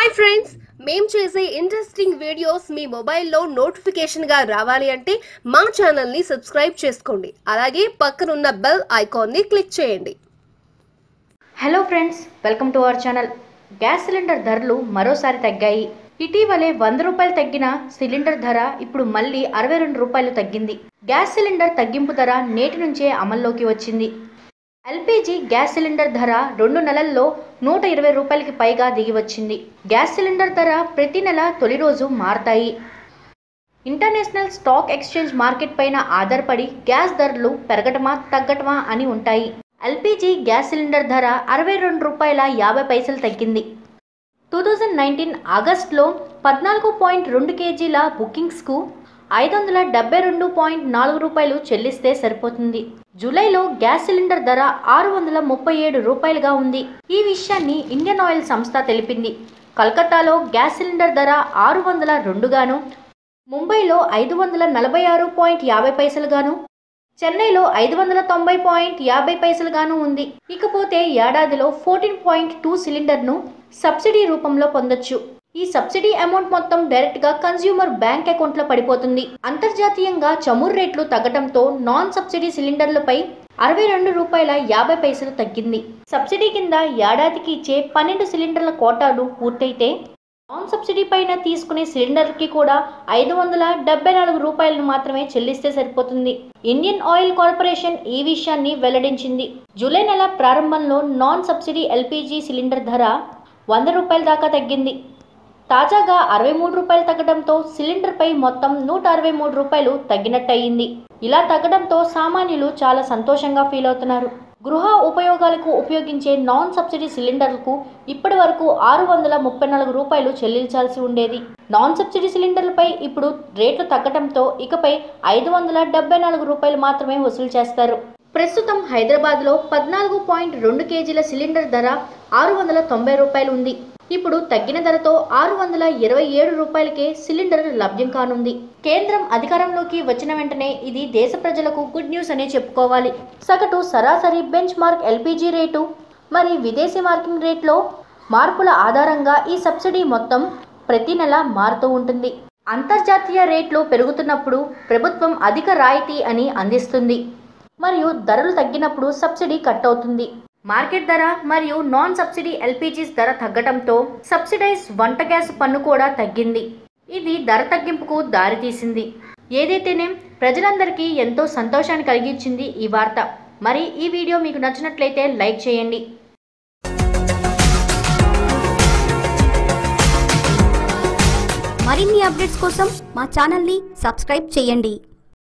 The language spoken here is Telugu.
హాయ్ ఫ్రెండ్స్ మేం చేసే ఇంట్రెస్టింగ్ వీడియోస్ మీ మొబైల్లో నోటిఫికేషన్గా రావాలి అంటే మా ఛానల్ని సబ్స్క్రైబ్ చేసుకోండి అలాగే పక్కనున్న బెల్ ఐకాన్ని క్లిక్ చేయండి hello friends welcome to our channel gas cylinder ధరలు మరోసారి తగ్గాయి ఇటీవలే వంద రూపాయలు తగ్గిన సిలిండర్ ధర ఇప్పుడు మళ్ళీ అరవై రెండు రూపాయలు తగ్గింది గ్యాస్ సిలిండర్ తగ్గింపు ధర నేటి నుంచే అమల్లోకి వచ్చింది ఎల్పిజి గ్యాస్ సిలిండర్ ధర రెండు నెలల్లో నూట ఇరవై రూపాయలకి పైగా దిగి వచ్చింది గ్యాస్ సిలిండర్ ధర ప్రతి నెల తొలి రోజు మారతాయి ఇంటర్నేషనల్ స్టాక్ ఎక్స్చేంజ్ మార్కెట్ పైన ఆధారపడి గ్యాస్ ధరలు పెరగటమా తగ్గటమా అని ఉంటాయి ఎల్పిజి గ్యాస్ సిలిండర్ ధర అరవై రెండు రూపాయల యాభై పైసలు తగ్గింది టూ థౌజండ్ నైన్టీన్ ఆగస్టులో పద్నాలుగు పాయింట్ రెండు కేజీల బుకింగ్స్కు ఐదు వందల డెబ్బై రెండు పాయింట్ నాలుగు రూపాయలు చెల్లిస్తే సరిపోతుంది జూలైలో గ్యాస్ సిలిండర్ ధర ఆరు వందల ముప్పై ఏడు రూపాయలుగా ఉంది ఈ విషయాన్ని ఇండియన్ ఆయిల్ సంస్థ తెలిపింది కలకత్తాలో గ్యాస్ సిలిండర్ ధర ఆరు వందల రెండుగాను ముంబైలో ఐదు వందల నలభై ఆరు పాయింట్ యాభై పైసలుగాను చెన్నైలో ఐదు వందల తొంభై పాయింట్ యాభై పైసలుగాను ఉంది ఇకపోతే ఏడాదిలో ఫోర్టీన్ పాయింట్ టూ సిలిండర్ను సబ్సిడీ రూపంలో పొందొచ్చు ఈ సబ్సిడీ అమౌంట్ మొత్తం డైరెక్ట్ గా కన్స్యూమర్ బ్యాంక్ అకౌంట్ లో పడిపోతుంది అంతర్జాతీయంగా చమురు రేట్లు తగ్గడంతో నాన్ సబ్సిడీ సిలిండర్లపై అరవై రెండు రూపాయల యాభై పైసలు తగ్గింది సబ్సిడీ కింద ఏడాదికి ఇచ్చే పన్నెండు సిలిండర్ల కోటాలు పూర్తయితే నాన్ సబ్సిడీ పైన తీసుకునే సిలిండర్కి కూడా ఐదు వందల డెబ్బై నాలుగు రూపాయలను మాత్రమే చెల్లిస్తే సరిపోతుంది ఇండియన్ ఆయిల్ కార్పొరేషన్ ఈ విషయాన్ని వెల్లడించింది జూలై నెల ప్రారంభంలో నాన్ సబ్సిడీ ఎల్పిజి సిలిండర్ ధర వంద రూపాయల దాకా తగ్గింది తాజాగా అరవై మూడు రూపాయలు తగ్గడంతో సిలిండర్పై మొత్తం నూట అరవై మూడు రూపాయలు తగ్గినట్టయింది ఇలా తగ్గడంతో సామాన్యులు చాలా సంతోషంగా ఫీల్ అవుతున్నారు గృహ ఉపయోగాలకు ఉపయోగించే నాన్ సబ్సిడీ సిలిండర్లకు ఇప్పటి వరకు ఆరు వందల ముప్పై నాలుగు రూపాయలు చెల్లించాల్సి ఉండేది నాన్ సబ్సిడీ సిలిండర్లపై ఇప్పుడు రేట్లు తగ్గడంతో ఇకపై ఐదు వందల డెబ్బై నాలుగు రూపాయలు మాత్రమే వసూలు చేస్తారు ప్రస్తుతం హైదరాబాద్లో పద్నాలుగు పాయింట్ రెండు కేజీల సిలిండర్ ధర ఆరు వందల తొంభై రూపాయలు ఉంది ఇప్పుడు తగ్గిన ధరతో ఆరు వందల ఇరవై ఏడు రూపాయలకే సిలిండర్ లభ్యం కానుంది కేంద్రం అధికారంలోకి వచ్చిన వెంటనే ఇది దేశ ప్రజలకు గుడ్ న్యూస్ అనే చెప్పుకోవాలి సగటు సరాసరి బెంచ్ మార్క్ ఎల్పిజి రేటు మరి విదేశీ మార్కింగ్ రేట్లో మార్పుల ఆధారంగా ఈ సబ్సిడీ మొత్తం ప్రతి నెల మారుతూ ఉంటుంది అంతర్జాతీయ రేట్లు పెరుగుతున్నప్పుడు ప్రభుత్వం అధిక రాయితీ అని అందిస్తుంది మరియు ధరలు తగ్గినప్పుడు సబ్సిడీ కట్ అవుతుంది మార్కెట్ ధర మరియు నాన్ సబ్సిడీ ఎల్పిజీస్ ధర తగ్గడంతో సబ్సిడైజ్ వంట గ్యాస్ పన్ను కూడా తగ్గింది ఇది ధర తగ్గింపుకు దారితీసింది ఏదైతేనే ప్రజలందరికీ ఎంతో సంతోషాన్ని కలిగించింది ఈ వార్త మరి ఈ వీడియో మీకు నచ్చినట్లయితే లైక్ చేయండి మరిన్ని అప్డేట్స్ కోసం మా ఛానల్ని సబ్స్క్రైబ్ చేయండి